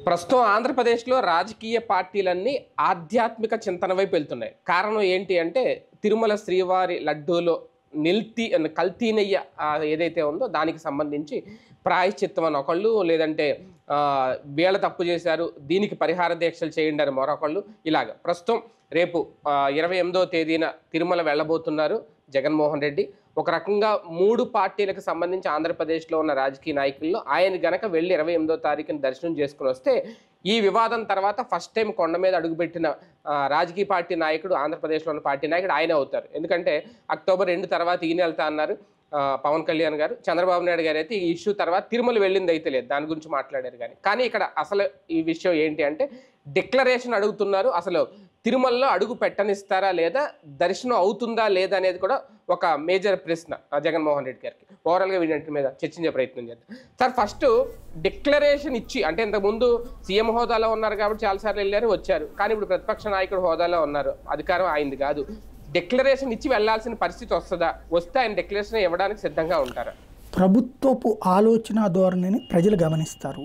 ప్రస్తుతం ఆంధ్రప్రదేశ్లో రాజకీయ పార్టీలన్నీ ఆధ్యాత్మిక చింతన వైపు వెళ్తున్నాయి కారణం ఏంటి అంటే తిరుమల శ్రీవారి లడ్డూలో నిల్తి కల్తీ నెయ్యి ఆ, ఏదైతే ఉందో దానికి సంబంధించి ప్రాయశ్చిత్తం అని ఒకళ్ళు లేదంటే ఆ, వీళ్ళ తప్పు చేశారు దీనికి పరిహార దీక్షలు చేయండి అని మరొకళ్ళు ఇలాగ ప్రస్తుతం రేపు ఇరవై ఎనిమిదో తేదీన తిరుమల వెళ్ళబోతున్నారు జగన్మోహన్ రెడ్డి ఒక రకంగా మూడు పార్టీలకు సంబంధించి ఆంధ్రప్రదేశ్లో ఉన్న రాజకీయ నాయకుల్లో ఆయన గనక వెళ్ళి ఇరవై ఎనిమిదో తారీఖున దర్శనం చేసుకుని వస్తే ఈ వివాదం తర్వాత ఫస్ట్ టైం కొండ మీద అడుగుపెట్టిన ఆ, రాజకీయ పార్టీ నాయకుడు ఆంధ్రప్రదేశ్లో ఉన్న పార్టీ నాయకుడు ఆయన అవుతారు ఎందుకంటే అక్టోబర్ రెండు తర్వాత ఈయన వెళ్తా అన్నారు ఆ, పవన్ కళ్యాణ్ గారు చంద్రబాబు నాయుడు గారు అయితే ఈ ఇష్యూ తర్వాత తిరుమల వెళ్ళింది అయితే లేదు దాని గురించి మాట్లాడారు కానీ కానీ ఇక్కడ అసలు ఈ విషయం ఏంటి అంటే డిక్లరేషన్ అడుగుతున్నారు అసలు తిరుమలలో అడుగు పెట్టనిస్తారా లేదా దర్శనం అవుతుందా లేదా అనేది కూడా ఒక మేజర్ ప్రశ్న ఆ, జగన్మోహన్ రెడ్డి గారికి ఓవరాల్గా వీటి మీద చర్చించే ప్రయత్నం చేద్దాం సార్ ఫస్ట్ డిక్లరేషన్ ఇచ్చి అంటే ఇంతకుముందు సీఎం హోదాలో ఉన్నారు కాబట్టి చాలాసార్లు వెళ్ళారు వచ్చారు కానీ ఇప్పుడు ప్రతిపక్ష నాయకుడు హోదాలో ఉన్నారు అధికారం ఆయనది కాదు డిక్లరేషన్ ఇచ్చి వెళ్ళాల్సిన పరిస్థితి వస్తుందా వస్తే ఆయన డిక్లరేషన్ ఇవ్వడానికి సిద్ధంగా ఉంటారా ప్రభుత్వపు ఆలోచన ధోరణిని ప్రజలు గమనిస్తారు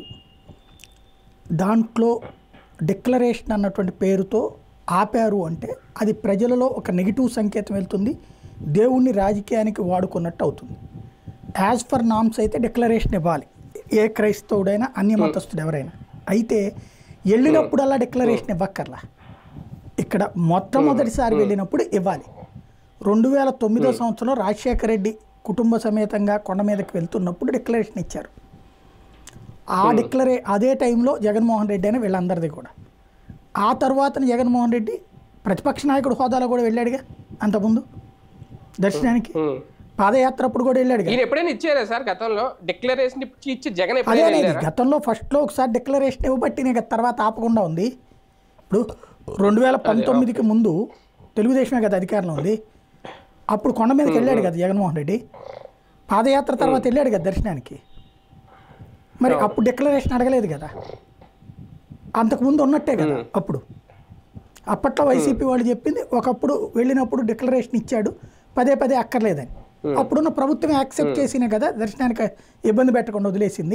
దాంట్లో డిక్లరేషన్ అన్నటువంటి పేరుతో ఆపారు అంటే అది ప్రజలలో ఒక నెగిటివ్ సంకేతం వెళ్తుంది దేవుణ్ణి రాజకీయానికి వాడుకున్నట్టు అవుతుంది యాజ్ ఫర్ నామ్స్ అయితే డిక్లరేషన్ ఇవ్వాలి ఏ క్రైస్తవుడైనా అన్య మతస్థుడు ఎవరైనా అయితే వెళ్ళినప్పుడల్లా డిక్లరేషన్ ఇవ్వక్కర్లా ఇక్కడ మొట్టమొదటిసారి వెళ్ళినప్పుడు ఇవ్వాలి రెండు వేల తొమ్మిదో సంవత్సరంలో రాజశేఖర రెడ్డి కుటుంబ సమేతంగా కొండ మీదకి వెళ్తున్నప్పుడు డిక్లరేషన్ ఇచ్చారు ఆ డిక్లరే అదే టైంలో జగన్మోహన్ రెడ్డి అని వీళ్ళందరిది కూడా ఆ తర్వాత జగన్మోహన్ రెడ్డి ప్రతిపక్ష నాయకుడు హోదాలో కూడా వెళ్ళాడుగా అంతకుముందు దర్శనానికి హ్మ్. పాదయాత్ర అప్పుడు కూడా వెళ్ళాడుగా ఈయన ఎప్పుడైనా ఇచ్చారా సార్ గతంలో డిక్లరేషన్ ఇచ్చి ఇచ్చి జగన్ అదే ఎప్పుడైనా అనేది వెళ్ళారా? గతంలో ఫస్ట్లో ఒకసారి డిక్లరేషన్ ఇవ్వబట్టి నీకు తర్వాత ఆపకుండా ఉంది ఇప్పుడు రెండు వేల పంతొమ్మిదికి ముందు తెలుగుదేశమే కదా అధికారంలో ఉంది అప్పుడు కొండ మీదకి వెళ్ళాడు కదా జగన్మోహన్ రెడ్డి పాదయాత్ర తర్వాత వెళ్ళాడు కదా దర్శనానికి మరి అప్పుడు డిక్లరేషన్ అడగలేదు కదా అంతకుముందు ఉన్నట్టే కదా అప్పుడు అప్పట్లో వైసీపీ వాళ్ళు చెప్పింది ఒకప్పుడు వెళ్ళినప్పుడు డిక్లరేషన్ ఇచ్చాడు పదే పదే అక్కర్లేదని అప్పుడున్న ప్రభుత్వం యాక్సెప్ట్ చేసినే కదా దర్శనానికి ఇబ్బంది పెట్టకుండా వదిలేసింది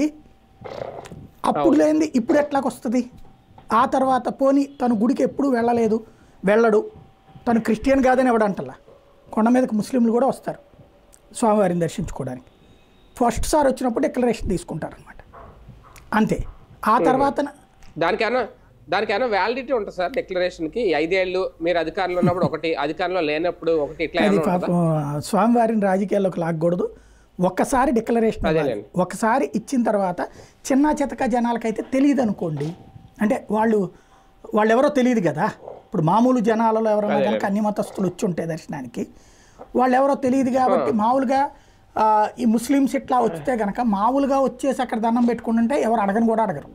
అప్పుడు లేనిది ఇప్పుడు ఎట్లాగొస్తుంది ఆ తర్వాత పోని తను గుడికి ఎప్పుడు వెళ్ళలేదు వెళ్ళడు తను క్రిస్టియన్ కాదని ఎవడంటలా కొండ మీదకి ముస్లింలు కూడా వస్తారు స్వామివారిని దర్శించుకోవడానికి ఫస్ట్ సార్ వచ్చినప్పుడు డిక్లరేషన్ తీసుకుంటారనమాట అంతే ఆ తర్వాత దానికైనా దానికైనా వ్యాలిడిటీ ఉంటుంది సార్ డిక్లరేషన్ కి ఈ ఐదేళ్ళు మీరు అధికారంలో ఉన్నప్పుడు ఒకటి అధికారంలో లేనప్పుడు ఒకటి ఇట్లా అది ఏమైనా ఉంటుందా? పాపం స్వామివారిని రాజకీయాల్లోకి లాగకూడదు ఒక్కసారి డిక్లరేషన్ ఇవ్వాలి. అదేలేండి. ఒకసారి ఇచ్చిన తర్వాత చిన్న చితక జనాలకైతే తెలియదు అనుకోండి అంటే వాళ్ళు వాళ్ళు ఎవరో తెలియదు కదా ఇప్పుడు మామూలు జనాలలో ఎవరైనా కనుక అన్ని మతస్థులు వచ్చి ఉంటే దర్శనానికి వాళ్ళు ఎవరో తెలియదు కాబట్టి మామూలుగా ఆ, ఈ ముస్లిమ్స్ ఇట్లా వస్తే కనుక మామూలుగా వచ్చేసి అక్కడ దండం పెట్టుకుంటుంటే ఎవరు అడగని కూడా అడగరు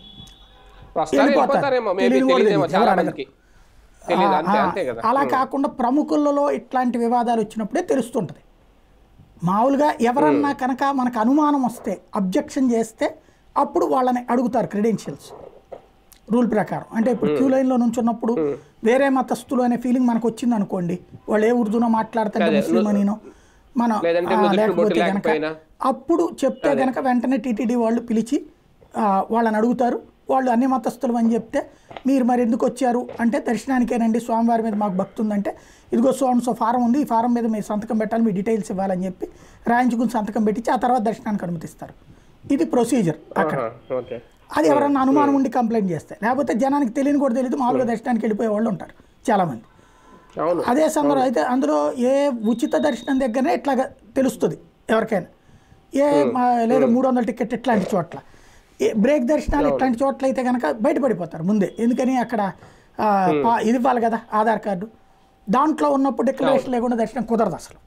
వస్తారు వెళ్ళిపోతారు. వెళ్ళిపోతారేమో మేబీ తెలియదు కూడా తెలియదేమో తెలియదు. చాలా ఎవరు మందికి తెలియదు అంతే ఆ, అంతే కదా అలా కాకుండా ప్రముఖులలో ఇట్లాంటి వివాదాలు వచ్చినప్పుడే తెలుస్తుంటుంది మామూలుగా ఎవరన్నా కనుక మనకు అనుమానం వస్తే అబ్జెక్షన్ చేస్తే అప్పుడు వాళ్ళని అడుగుతారు క్రెడెన్షియల్స్ రూల్ ప్రకారం అంటే ఇప్పుడు క్యూ లైన్లో నుంచున్నప్పుడు వేరే మతస్థులు అనే ఫీలింగ్ మనకు వచ్చింది అనుకోండి వాళ్ళు ఏ ఉర్దూనో మాట్లాడుతుంటే ముస్లిం అనినో మనం లేదంటే ఆ, నుదుటి బొట్టు లేకపోతే కనుక లేకపోయినా. అప్పుడు చెప్తే కనుక వెంటనే టీటీడీ వాళ్ళు పిలిచి ఆ, వాళ్ళని అడుగుతారు వాళ్ళు అన్ని మతస్థులు అని చెప్తే మీరు మరి ఎందుకు వచ్చారు అంటే దర్శనానికేనండి స్వామివారి మీద మాకు భక్తి ఉందంటే ఇదిగో సో అండ్ సో ఫారం ఉంది ఈ ఫారం మీద మీరు సంతకం పెట్టాలి మీ డీటెయిల్స్ ఇవ్వాలని చెప్పి రాయించుకుని సంతకం పెట్టించి ఆ తర్వాత దర్శనానికి అనుమతిస్తారు ఇది ప్రొసీజర్ అక్కడ ఓకే అది ఎవరన్నా అనుమానం ఉండి కంప్లైంట్ చేస్తే లేకపోతే జనానికి తెలియని కూడా తెలియదు మామూలుగా దర్శనానికి వెళ్ళిపోయే వాళ్ళు ఉంటారు చాలామంది అవును అదే సందర్భం అయితే అందులో ఏ ఉచిత దర్శనం దగ్గరనే ఇట్లాగా తెలుస్తుంది ఎవరికైనా ఏ మా- లేదా మూడు వందల టికెట్ ఇట్లాంటి చోట్ల ఏ బ్రేక్ దర్శనాలు ఇట్లాంటి చోట్ల అయితే కనుక బయటపడిపోతారు ముందే ఎందుకని అక్కడ ఆ, పా- ఇది ఇవ్వాలి కదా ఆధార్ కార్డు దాంట్లో ఉన్నప్పుడు డిక్లరేషన్ లేకుండా దర్శనం కుదరదు అసలు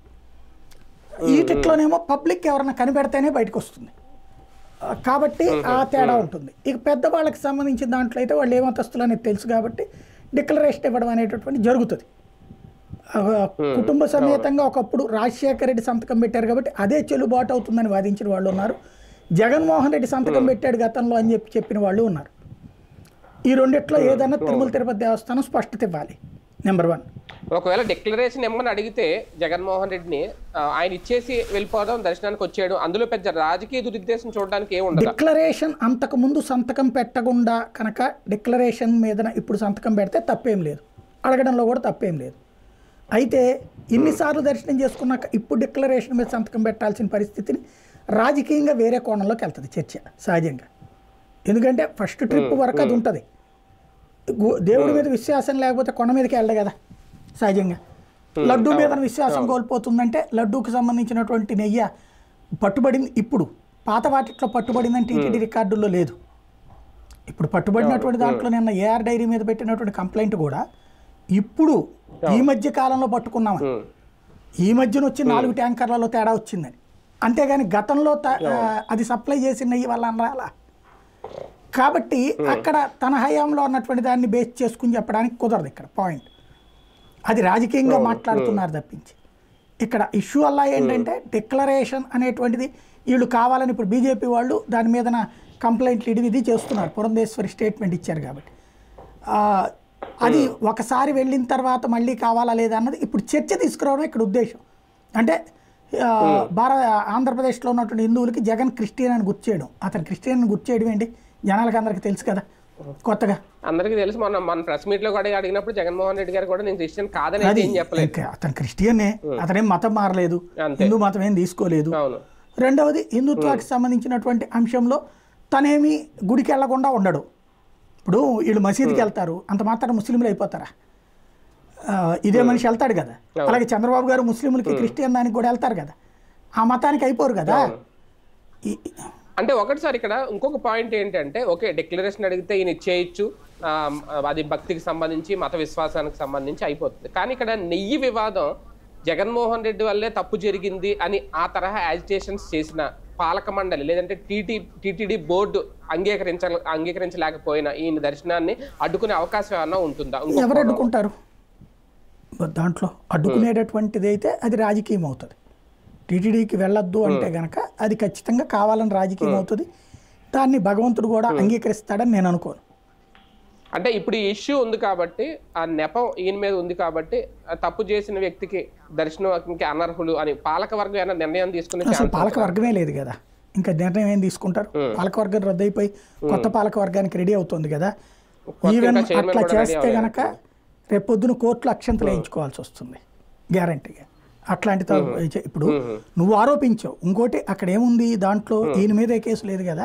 వీటిలోనేమో పబ్లిక్ ఎవరైనా కనిపెడితేనే బయటకు వస్తుంది ఆ, కాబట్టి ఆ తేడా ఉంటుంది ఇక పెద్దవాళ్ళకి సంబంధించిన దాంట్లో అయితే వాళ్ళు ఏమతస్తులు అనేది తెలుసు కాబట్టి డిక్లరేషన్ ఇవ్వడం అనేటటువంటి జరుగుతుంది ఆ, కుటుంబ సమేతంగా ఒకప్పుడు రాజశేఖర రెడ్డి సంతకం పెట్టారు కాబట్టి అదే చెల్లుబాటు అవుతుందని వాదించిన వాళ్ళు ఉన్నారు జగన్మోహన్ రెడ్డి సంతకం పెట్టాడు గతంలో అని చెప్పి చెప్పిన వాళ్ళు ఉన్నారు ఈ రెండిట్లో ఏదన్నా తిరుమల తిరుపతి దేవస్థానం స్పష్టత ఇవ్వాలి నెంబర్ వన్ ఒకవేళ డిక్లరేషన్ ఇమ్మని అడిగితే జగన్మోహన్ రెడ్డిని ఆ, ఆయన ఇచ్చేసి వెళ్ళిపోవడం దర్శనానికి వచ్చేయడం అందులో పెద్ద రాజకీయ దురుద్దేశం చూడడానికి ఏం ఉండదు డిక్లరేషన్ అంతకు ముందు సంతకం పెట్టకుండా కనుక డిక్లరేషన్ మీద ఇప్పుడు సంతకం పెడితే తప్పేం లేదు అడగడంలో కూడా తప్పేం లేదు అయితే ఇన్నిసార్లు దర్శనం చేసుకున్నాక ఇప్పుడు డిక్లరేషన్ మీద సంతకం పెట్టాల్సిన పరిస్థితిని రాజకీయంగా వేరే కోణంలోకి వెళ్తుంది చర్చ సహజంగా ఎందుకంటే ఫస్ట్ ట్రిప్ వరకు అది ఉంటుంది గు- దేవుడి మీద విశ్వాసం లేకపోతే కొండ మీదకి వెళ్ళదు కదా సహజంగా లడ్డు మీద విశ్వాసం కోల్పోతుందంటే లడ్డూకి సంబంధించినటువంటి నెయ్యి పట్టుబడింది ఇప్పుడు పాత వాటిట్లో పట్టుబడిందని టీటీడీ రికార్డుల్లో లేదు ఇప్పుడు పట్టుబడినటువంటి దాంట్లో నిన్న ఏఆర్ డైరీ మీద పెట్టినటువంటి కంప్లైంట్ కూడా ఇప్పుడు ఈ మధ్య కాలంలో పట్టుకున్నామని ఉమ్, ఈ మధ్యన వచ్చి నాలుగు ట్యాంకర్లలో తేడా వచ్చిందని అంతేగాని గతంలో త- ఆ, అది సప్లై చేసిన నెయ్యి వల్ల రాలా కాబట్టి అక్కడ తన హయాంలో ఉన్నటువంటి దాన్ని బేస్ చేసుకుని చెప్పడానికి కుదరదు ఇక్కడ పాయింట్ అది రాజకీయంగా మాట్లాడుతున్నారు తప్పించి ఇక్కడ ఇష్యూ అలా ఏంటంటే డిక్లరేషన్ అనేటువంటిది వీళ్ళు కావాలని ఇప్పుడు బీజేపీ వాళ్ళు దాని మీదన కంప్లైంట్లు ఇది ఇది చేస్తున్నారు పురంధేశ్వరి స్టేట్మెంట్ ఇచ్చారు కాబట్టి ఆ, అది ఒకసారి వెళ్ళిన తర్వాత మళ్ళీ కావాలా లేదా అన్నది ఇప్పుడు చర్చ తీసుకురావడం ఇక్కడ ఉద్దేశం అంటే ఆ, భారత ఆంధ్రప్రదేశ్లో ఉన్నటువంటి హిందువులకి జగన్ క్రిస్టియన్ అని గుర్తు చేయడం అతను క్రిస్టియన్ అని గుర్తు చేయడం ఏంటి జనాలకు అందరికీ తెలుసు కదా కొత్తగా అందరికీ తెలుసు మొన్న మన ప్రెస్ మీట్ లో కూడా అడిగినప్పుడు జగన్మోహన్ రెడ్డి గారు కూడా నేను క్రిస్టియన్ కాదని అయితే అది ఏం చెప్పలేదు ఇంకా అతను క్రిస్టియనే అతనేం మతం మారలేదు అంతే. హిందూ మతం ఏం తీసుకోలేదు అవును రెండవది హిందుత్వానికి సంబంధించినటువంటి అంశంలో తనేమి గుడికి వెళ్లకుండా ఉండడు ఇప్పుడు వీళ్ళు మసీదుకి వెళ్తారు అంత మాత్రం ముస్లింలు అయిపోతారా ఆ, ఇదే మనిషి వెళ్తాడు కదా అలాగే చంద్రబాబు గారు ముస్లింలకి క్రిస్టియన్ దానికి కూడా వెళ్తారు కదా ఆ మతానికి అయిపోరు కదా ఈ- అంటే ఒకటి సార్ ఇక్కడ ఇంకొక పాయింట్ ఏంటంటే ఓకే డిక్లరేషన్ అడిగితే ఈయన ఇచ్చేయచ్చు ఆ, అది భక్తికి సంబంధించి మత విశ్వాసానికి సంబంధించి అయిపోతుంది కానీ ఇక్కడ నెయ్యి వివాదం జగన్మోహన్ రెడ్డి వల్లే తప్పు జరిగింది అని ఆ తరహా యాజిటేషన్స్ చేసిన పాలక మండలి లేదంటే టీటీ టీటీడీ బోర్డు అంగీకరించ అంగీకరించలేకపోయినా ఈయన దర్శనాన్ని అడ్డుకునే అవకాశం ఏమన్నా ఉంటుందా ఇంకొక ఎవరు అడ్డుకుంటారు దాంట్లో అడ్డుకునేటటువంటిది అయితే అది రాజకీయం అవుతుంది టీటీడీకి వెళ్ళొద్దు అంటే గనక అది ఖచ్చితంగా కావాలని రాజకీయం అవుతుంది దాన్ని భగవంతుడు కూడా అంగీకరిస్తాడని నేను అనుకోను అంటే ఇప్పుడు ఈ ఇష్యూ ఉంది కాబట్టి ఆ నెపం ఈయన మీద ఉంది కాబట్టి ఆ తప్పు చేసిన వ్యక్తికి దర్శనంకి అనర్హులు అని పాలక వర్గం ఏమైనా నిర్ణయం తీసుకునే అసలు ఛాన్స్ పాలక వర్గమే లేదు కదా ఇంకా నిర్ణయం ఏం తీసుకుంటారు పాలక వర్గం రద్దయిపోయి కొత్త పాలక వర్గానికి రెడీ అవుతుంది కదా ఈవెన్ ఇంకా చైర్మన్ అట్లా కూడా రెడీ చేస్తే గనక రేపు పొద్దున కోర్టులో అక్షంతలు వేయించుకోవాల్సి వస్తుంది గ్యారంటీగా అట్లాంటి త- ఇప్పుడు నువ్వు ఆరోపించావు ఇంకోటి అక్కడ ఏముంది దాంట్లో ఈయన మీదే కేసు లేదు కదా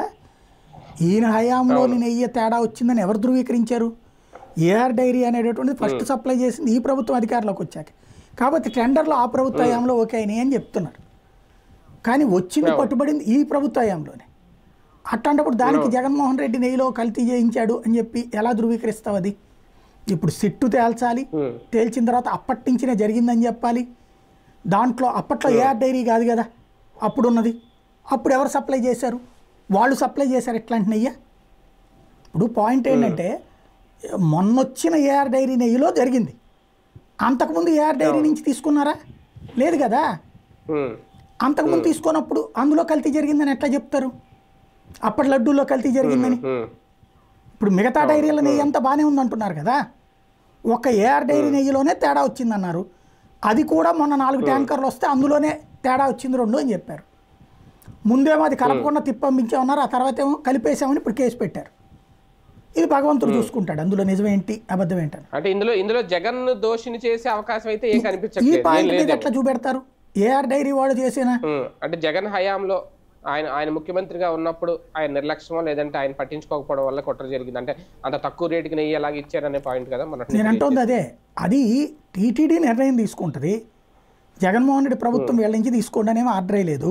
ఈయన హయాంలో నెయ్యి తేడా వచ్చిందని ఎవరు ధృవీకరించారు ఏఆర్ డైరీ అనేటటువంటిది ఫస్ట్ సప్లై చేసింది ఈ ప్రభుత్వం అధికారంలోకి వచ్చాక కాబట్టి టెండర్లో ఆ ప్రభుత్వ హయాంలో ఓకే అయినాయి అని చెప్తున్నారు కానీ వచ్చింది పట్టుబడింది ఈ ప్రభుత్వ హయాంలోనే అట్లాంటప్పుడు దానికి జగన్మోహన్ రెడ్డి నెయ్యిలో కల్తీ చేయించాడు అని చెప్పి ఎలా ధృవీకరిస్తావు అది ఇప్పుడు సిట్టు తేల్చాలి Hmm. తేల్చిన తర్వాత అప్పటి నుంచినే జరిగిందని చెప్పాలి దాంట్లో అప్పట్లో ఏఆర్ డైరీ కాదు కదా అప్పుడున్నది అప్పుడు ఎవరు సప్లై చేశారు వాళ్ళు సప్లై చేశారు ఎట్లాంటి నెయ్యి ఇప్పుడు పాయింట్ ఏంటంటే మొన్నొచ్చిన ఏఆర్ డైరీ నెయ్యిలో జరిగింది అంతకుముందు ఏఆర్ డైరీ నుంచి తీసుకున్నారా లేదు కదా ఉమ్, అంతకుముందు తీసుకున్నప్పుడు అందులో కల్తీ జరిగిందని ఎట్లా చెప్తారు అప్పటి లడ్డూలో కల్తీ జరిగిందని ఉమ్, ఇప్పుడు మిగతా డైరీల నెయ్యి అంతా బాగానే ఉందంటున్నారు కదా ఒక ఏఆర్ డైరీ నెయ్యిలోనే తేడా వచ్చిందన్నారు అది కూడా మొన్న నాలుగు ట్యాంకర్లు వస్తే అందులోనే తేడా వచ్చింది రెండు అని చెప్పారు ముందేమో అది కలపకుండా తిప్పంపించామన్నారు ఆ తర్వాత ఏమో కలిపేసామని ఇప్పుడు కేసు పెట్టారు ఇది భగవంతుడు చూసుకుంటాడు అందులో నిజమేంటి అబద్ధం ఏంటని అంటే ఇందులో ఇందులో జగన్ దోషిని చేసే అవకాశం అయితే ఏం ఈ కనిపించట్లేదు ఏం పాయింట్ మీద లేదు ఎట్లా చూపెడతారు ఏఆర్ డైరీ వాళ్ళు చేసిన ఉమ్, అంటే జగన్ హయాంలో ఆయన ఆయన ముఖ్యమంత్రిగా ఉన్నప్పుడు ఆయన నిర్లక్ష్యమో లేదంటే ఆయన పట్టించుకోకపోవడం వల్ల కుట్ర జరిగింది అంటే అంత తక్కువ రేటుకి నెయ్యి ఎలాగ ఇచ్చారనే పాయింట్ కదా మన నేను అంటోంది అదే అది టీటీడీ నిర్ణయం తీసుకుంటుంది జగన్మోహన్ రెడ్డి ప్రభుత్వం వీళ్ళ నుంచి తీసుకోండి అనేవి ఆర్డర్ లేదు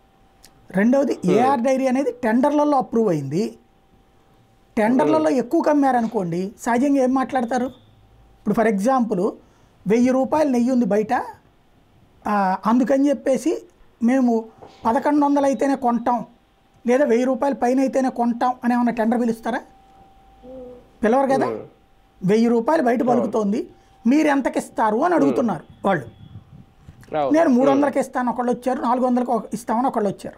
రెండవది ఏఆర్ డైరీ అనేది టెండర్లలో అప్రూవ్ అయింది టెండర్లలో ఎక్కువ కమ్మారనుకోండి సహజంగా ఏం మాట్లాడతారు ఇప్పుడు ఫర్ ఎగ్జాంపుల్ వెయ్యి రూపాయలు నెయ్యి ఉంది బయట ఆ, అందుకని చెప్పేసి మేము పదకొండు వందలు అయితేనే కొంటాం లేదా వెయ్యి రూపాయలు పైన అయితేనే కొంటాం అని ఏమైనా టెండర్ పిలుస్తారా పిలవరు కదా వెయ్యి రూపాయలు బయట పలుకుతోంది మీరు ఎంతకి ఇస్తారు అని అడుగుతున్నారు వాళ్ళు అవును. నేను మూడు వందలకి ఇస్తాను ఒకళ్ళు వచ్చారు నాలుగు వందలకి ఒక- ఇస్తామని ఒకళ్ళు వచ్చారు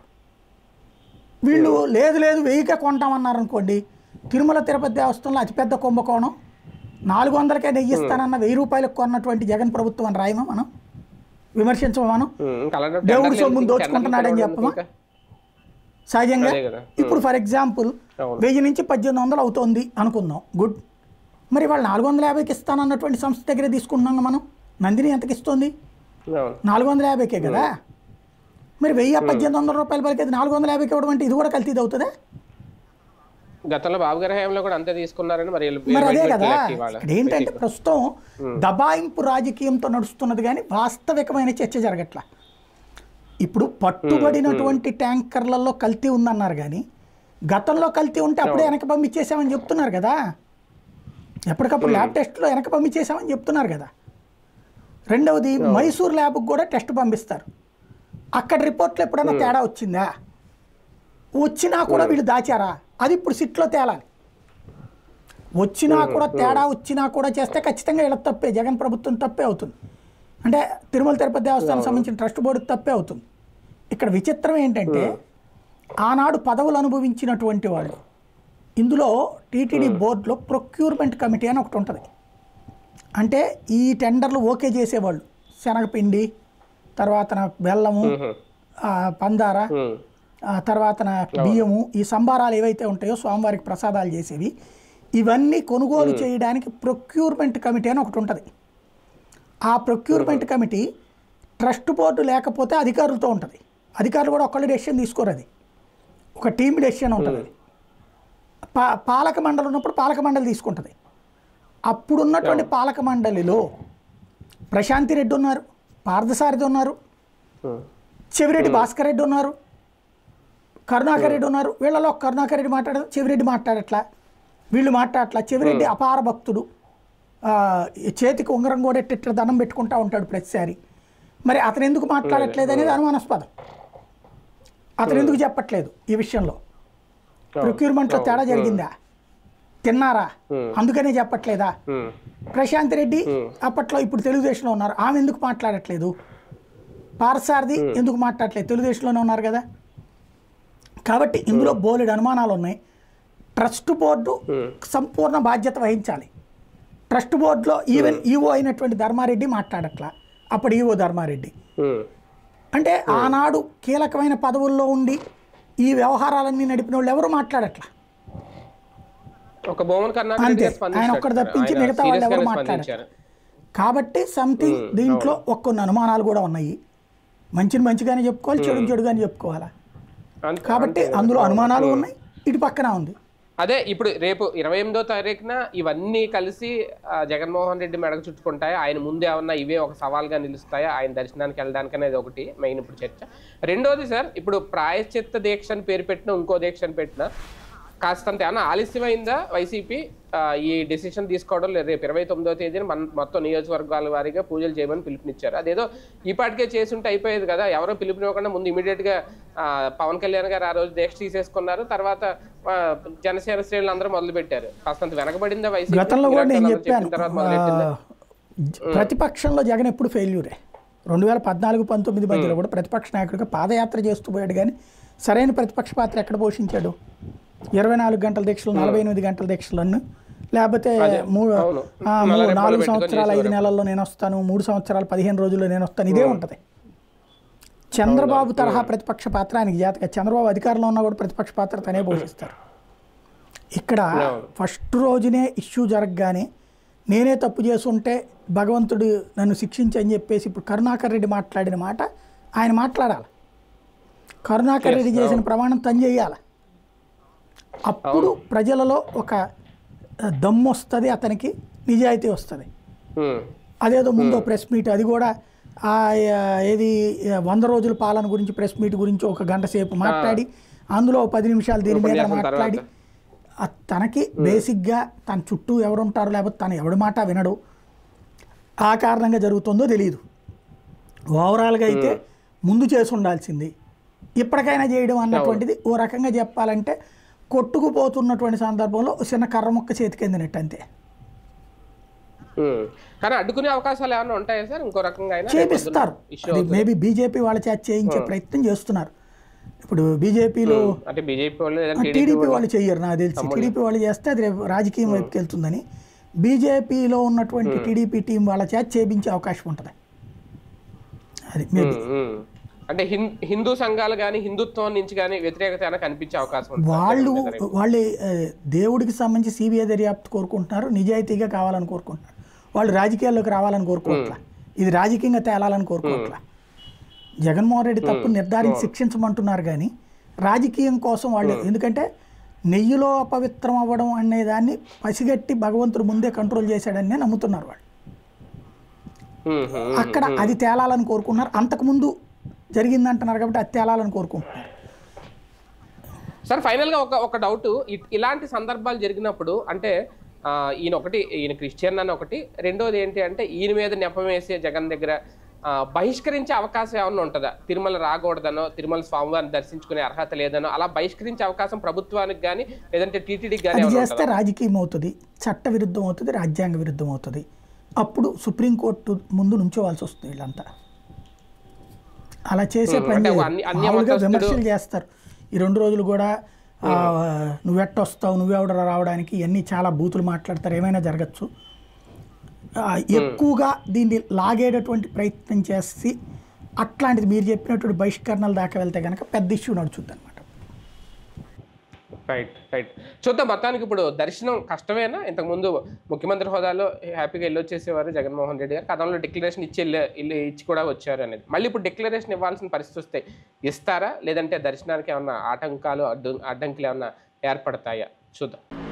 వీళ్ళు లేదు లేదు వెయ్యికే కొంటామన్నారు అనుకోండి తిరుమల తిరుపతి దేవస్థానంలో అతిపెద్ద కుంభకోణం నాలుగు వందలకే నెయ్యి ఇస్తానన్న వెయ్యి రూపాయలకు కొన్నటువంటి జగన్ ప్రభుత్వం అని రాయమా మనం విమర్శించమా మనం ఉమ్, ఇంకా అలాంటి దేవుడి టెండర్లు సొమ్ముని ఎందుకు? దోచుకుంటున్నాడని టెండర్లు చెప్పమా? ఇంకా? సహజంగా అదే కదా ఇప్పుడు ఫర్ ఎగ్జాంపుల్ అవును. వెయ్యి నుంచి పద్దెనిమిది వందలు అవుతోంది అనుకుందాం గుడ్ మరి వాళ్ళు నాలుగు వందల యాభైకి ఇస్తానన్నటువంటి సంస్థ దగ్గర తీసుకుంటున్నాం మనం నందిని ఎంతకి ఇస్తుంది అవును నాలుగు వందల యాభైకే కదా మరి వెయ్యి పద్దెనిమిది వందల రూపాయల పలికి నాలుగు వందల యాభైకి ఇవ్వడం అంటే ఇది కూడా కల్తీది అవుతుందా గతంలో బాబు గారి హయాంలో కూడా అంతే తీసుకున్నారని మరి వీళ్ళు మరి అదే బయట కదా పెట్టలేక ఇవాళ. ఇక్కడ ఏంటంటే ప్రస్తుతం దబాయింపు రాజకీయంతో నడుస్తున్నది కానీ వాస్తవికమైన చర్చ జరగట్ల ఇప్పుడు పట్టుబడినటువంటి ట్యాంకర్లలో కల్తీ ఉందన్నారు కానీ గతంలో కల్తీ ఉంటే అప్పుడే వెనక పంపించేసామని చెప్తున్నారు కదా ఎప్పటికప్పుడు ల్యాబ్ టెస్ట్లో వెనక పంపించేసామని చెప్తున్నారు కదా రెండవది మైసూర్ ల్యాబ్కి కూడా టెస్ట్ పంపిస్తారు అక్కడ రిపోర్ట్లో ఎప్పుడైనా తేడా వచ్చిందా వచ్చినా కూడా వీళ్ళు దాచారా అది ఇప్పుడు సిట్లో తేలాలి వచ్చినా కూడా తేడా వచ్చినా కూడా చేస్తే ఖచ్చితంగా వీళ్ళ తప్పే జగన్ ప్రభుత్వం తప్పే అవుతుంది అంటే తిరుమల తిరుపతి దేవస్థానం సంబంధించిన ట్రస్ట్ బోర్డు తప్పే అవుతుంది ఇక్కడ విచిత్రం ఏంటంటే ఆనాడు పదవులు అనుభవించినటువంటి వాళ్ళు ఇందులో టీటీడీ బోర్డులో ప్రొక్యూర్మెంట్ కమిటీ అని ఒకటి ఉంటుంది అంటే ఈ టెండర్లు ఓకే చేసేవాళ్ళు శనగపిండి తర్వాత బెల్లము ఉహు. ఆ, పందార ఉమ్. ఆ తర్వాత నా బియ్యము ఈ సంబారాలు ఏవైతే ఉంటాయో స్వామివారికి ప్రసాదాలు చేసేవి ఇవన్నీ కొనుగోలు చేయడానికి ప్రొక్యూర్మెంట్ కమిటీ అని ఒకటి ఉంటుంది ఆ ప్రొక్యూర్మెంట్ కమిటీ ట్రస్ట్ బోర్డు లేకపోతే అధికారులతో ఉంటుంది అధికారులు కూడా ఒక్కళ్ళు డెసిషన్ తీసుకోరు అది ఒక టీమ్ డెసిషన్ ఉంటుంది అది పా పాలక మండలి ఉన్నప్పుడు పాలక మండలి తీసుకుంటుంది అప్పుడున్నటువంటి పాలక మండలిలో ప్రశాంతి రెడ్డి ఉన్నారు పార్థసారథి ఉన్నారు ఉమ్. చెవిరెడ్డి భాస్కర్ రెడ్డి ఉన్నారు కరుణాకర్ రెడ్డి ఉన్నారు వీళ్ళలో కరుణాకర్ రెడ్డి మాట్లాడదు చెవిరెడ్డి మాట్లాడట్లా వీళ్ళు మాట్లాడట్లా చెవిరెడ్డి అపార భక్తుడు ఆ, చేతికి ఉంగరం కూడా ఇట్లా దండం పెట్టుకుంటా ఉంటాడు ప్రతిసారి మరి అతను ఎందుకు మాట్లాడట్లేదు అనేది అనుమానాస్పదం అతను ఎందుకు చెప్పట్లేదు ఈ విషయంలో ప్రొక్యూర్మెంట్లో తేడా జరిగిందా తిన్నారా అందుకనే చెప్పట్లేదా ఉమ్. ప్రశాంత్ రెడ్డి అప్పట్లో ఇప్పుడు తెలుగుదేశంలో ఉన్నారు ఆమె ఎందుకు మాట్లాడట్లేదు పార్సారథి ఎందుకు మాట్లాడట్లేదు తెలుగుదేశంలోనే ఉన్నారు కదా కాబట్టి ఇందులో బోలెడు అనుమానాలు ఉన్నాయి ట్రస్ట్ బోర్డు సంపూర్ణ బాధ్యత వహించాలి ట్రస్ట్ బోర్డులో ఈవెన్ ఈవో అయినటువంటి ధర్మారెడ్డి మాట్లాడట్లా అప్పుడు ఈవో ధర్మారెడ్డి ఉమ్. అంటే ఆనాడు కీలకమైన పదవుల్లో ఉండి ఈ వ్యవహారాలన్నీ నడిపిన వాళ్ళు ఎవరు మాట్లాడట్లా ఒక భూమన్ కన్నా అంతే. ఆయన ఒక్కడు తప్పించి మిగతా వాళ్ళు ఎవరు మాట్లాడరు. కాబట్టి సంథింగ్ దీంట్లో ఒక కొన్ని అనుమానాలు కూడా ఉన్నాయి మంచిని మంచిగానే చెప్పుకోవాలి చెడు చెడుగానే చెప్పుకోవాలా కాబట్టి అందులో అనుమానాలు ఉన్నాయి ఇటు పక్కన ఉంది అదే ఇప్పుడు రేపు ఇరవై ఎనిమిదో తారీఖున ఇవన్నీ కలిసి ఆ, జగన్మోహన్ రెడ్డి మెడకు చుట్టుకుంటాయి ఆయన ముందు ఏమన్నా ఇవే ఒక సవాల్గా నిలుస్తాయా ఆయన దర్శనానికి వెళ్ళడానికి అనేది ఒకటి మెయిన్ ఇప్పుడు చర్చ రెండోది సార్ ఇప్పుడు ప్రాయశ్చిత్త దీక్ష అని పేరు పెట్టిన ఇంకో దీక్ష అని పెట్టిన కాస్తంత ఏమన్నా ఆలస్యమైందా వైసీపీ ఆ, ఈ డెసిషన్ తీసుకోవడం లేదు రేపు ఇరవై తొమ్మిదో తేదీన మన మొత్తం నియోజకవర్గాల వారీగా పూజలు చేయమని పిలుపునిచ్చారు అదేదో ఈ పాటికే చేసుంటే అయిపోయేది కదా ఎవరో పిలుపునివ్వకుండా ముందు ఇమీడియట్ గా ఆ, పవన్ కళ్యాణ్ గారు ఆ రోజు దీక్ష తీసేసుకున్నారు తర్వాత ఆ, జనసేన శ్రేణులు అందరూ మొదలు పెట్టారు కాస్తంత వెనకబడిందా వైసీపీ గతంలో కూడా నేను విరాట్ చెప్పాను చెప్పిన తర్వాత మొదలెట్టిందా ఆ, ప్రతిపక్షంలో జగన్ ఎప్పుడు ఫెయిల్యూరే రెండు వేల పద్నాలుగు పంతొమ్మిది మధ్యలో కూడా ప్రతిపక్ష నాయకుడిగా పాదయాత్ర చేస్తూ పోయాడు కానీ సరైన ప్రతిపక్ష పాత్ర ఎక్కడ పోషించాడు ఇరవై నాలుగు గంటల దీక్షలు నలభై ఎనిమిది గంటల దీక్షలను లేకపోతే మూడు అవును. ఆ, నల్ల మూడు రెప్పలు నాలుగు పెట్టుకొని సంవత్సరాలు ఐదు నెలల్లో నేను వస్తాను మూడు సంవత్సరాలు పదిహేను రోజుల్లో నేను వస్తాను ఇదే ఉంటుంది చంద్రబాబు తరహా ప్రతిపక్ష పాత్ర ఆయనకి జాతక చంద్రబాబు అధికారంలో ఉన్నా కూడా ప్రతిపక్ష పాత్ర తనే పోషిస్తారు ఇక్కడ అవును. ఫస్ట్ రోజునే ఇష్యూ జరగగానే నేనే తప్పు చేసుంటే భగవంతుడు నన్ను శిక్షించి అని చెప్పేసి ఇప్పుడు కరుణాకర్ రెడ్డి మాట్లాడిన మాట ఆయన మాట్లాడాలి కరుణాకర్ రెడ్డి చేసిన ప్రమాణం తను చేయాలి అప్పుడు ప్రజలలో ఒక ఆ, దమ్ము వస్తుంది అతనికి నిజాయితీ వస్తుంది ఉమ్. అదేదో ముందో ప్రెస్ మీట్ అది కూడా ఆ ఆ, ఏది ఆ, వంద రోజుల పాలన గురించి ప్రెస్ మీట్ గురించి ఒక గంట సేపు మాట్లాడి అందులో ఓ పది నిమిషాలు దీని మీద ఉపన్యాసం మాట్లాడి ఆ, తనకి బేసిక్గా తన చుట్టూ ఎవరుంటారో లేకపోతే తను ఎవడి మాట వినడు ఆ కారణంగా జరుగుతుందో తెలియదు ఓవరాల్గా అయితే ముందు చేసి ఉండాల్సింది ఇప్పటికైనా చేయడం అన్నటువంటిది ఓ రకంగా చెప్పాలంటే కొట్టుకుపోతున్నటువంటి సందర్భంలో ఓ చిన్న కర్ర ముక్క చేతికి అందినట్టు అంతే ఉమ్. కానీ అడ్డుకునే అవకాశాలు ఏమైనా ఉంటాయా సార్ ఇంకో రకంగా అయినా చేపిస్తారు ఇష్యూ అది మేబీ బీజేపీ వాళ్ళ చేత చేయించే ప్రయత్నం చేస్తున్నారు ఇప్పుడు బీజేపీలో అంటే బీజేపీ వాళ్ళు లేదా టీడీపీ టీడీపీ వాళ్ళు చెయ్యరు నాకు తెలిసి టీడీపీ వాళ్ళు చేస్తే అది రేపు రాజకీయం వైపుకి వెళ్తుందని బీజేపీలో ఉన్నటువంటి టీడీపీ టీం వాళ్ళ చేత చేపించే అవకాశం ఉంటుంది అది మేబీ ఉమ్, ఉమ్. అంటే హిం- హిందూ సంఘాలు కానీ హిందుత్వం నుంచి కానీ వ్యతిరేకత ఏమైనా కనిపించే అవకాశం ఉంది వాళ్ళు వాళ్ళు ఆ, దేవుడికి సంబంధించి సిబిఐ దర్యాప్తు కోరుకుంటున్నారు నిజాయితీగా కావాలని కోరుకుంటున్నారు వాళ్ళు రాజకీయాల్లోకి రావాలని కోరుకోవట్లా ఇది రాజకీయంగా తేలాలని కోరుకోవట్లా జగన్మోహన్ రెడ్డి తప్పు నిర్ధారించి శిక్షించమంటున్నారు కానీ రాజకీయం కోసం వాళ్ళు ఎందుకంటే నెయ్యిలో అపవిత్రం అవ్వడం అనే దాన్ని పసిగట్టి భగవంతుడు ముందే కంట్రోల్ చేశాడని నమ్ముతున్నారు వాళ్ళు ఉమ్, ఉమ్. అక్కడ అది తేలాలని కోరుకుంటున్నారు అంతకుముందు జరిగిందంటున్నారు కాబట్టి అది తేలాలని కోరుకుంటున్నారు సార్ ఫైనల్ గా ఒక ఒక డౌట్ ఇలాంటి సందర్భాలు జరిగినప్పుడు అంటే ఆ, ఈయన ఒకటి ఈయన క్రిస్టియన్ అని ఒకటి రెండోది ఏంటి అంటే ఈయన మీద నెపం వేసే జగన్ దగ్గర ఆ, బహిష్కరించే అవకాశం ఏమన్నా ఉంటుందా తిరుమల రాకూడదనో తిరుమల స్వామివారిని దర్శించుకునే అర్హత లేదనో అలా బహిష్కరించే అవకాశం ప్రభుత్వానికి కానీ లేదంటే టీటీడీకి కానీ అది ఏమన్నా చేస్తే రాజకీయం అవుతుంది చట్ట విరుద్ధం అవుతుంది రాజ్యాంగ విరుద్ధం అవుతుంది అప్పుడు సుప్రీంకోర్టు ముందు నుంచోవాల్సి వస్తుంది వీళ్ళంతా అలా చేసే పని అంటే లేదు. అన్ని- అన్ని మామూలుగా మతస్థులు- విమర్శలు చేస్తారు ఈ రెండు రోజులు కూడా ఆ, నువ్వెట్టొస్తావు నువ్వెవడ రావడానికి ఇవన్నీ చాలా బూతులు మాట్లాడతారు ఏమైనా జరగచ్చు ఆ, ఎక్కువగా దీన్ని లాగేటటువంటి ప్రయత్నం చేసి అట్లాంటిది మీరు చెప్పినటువంటి బహిష్కరణల దాకా వెళ్తే కనుక పెద్ద ఇష్యూ నడుచుద్ది అనమాట రైట్ రైట్ చూద్దాం మొత్తానికి ఇప్పుడు దర్శనం కష్టమేనా ఇంతకుముందు ముఖ్యమంత్రి హోదాలో హ్యాపీగా వెళ్ళి వచ్చేసేవారు జగన్మోహన్ రెడ్డి గారు గతంలో డిక్లరేషన్ ఇచ్చి వెళ్ళే వెళ్ళి ఇచ్చి కూడా వచ్చారు అనేది మళ్ళీ ఇప్పుడు డిక్లరేషన్ ఇవ్వాల్సిన పరిస్థితి వస్తే ఇస్తారా లేదంటే దర్శనానికి ఏమన్నా ఆటంకాలు అడ్డు అడ్డంకులు ఏమన్నా ఏర్పడతాయా చూద్దాం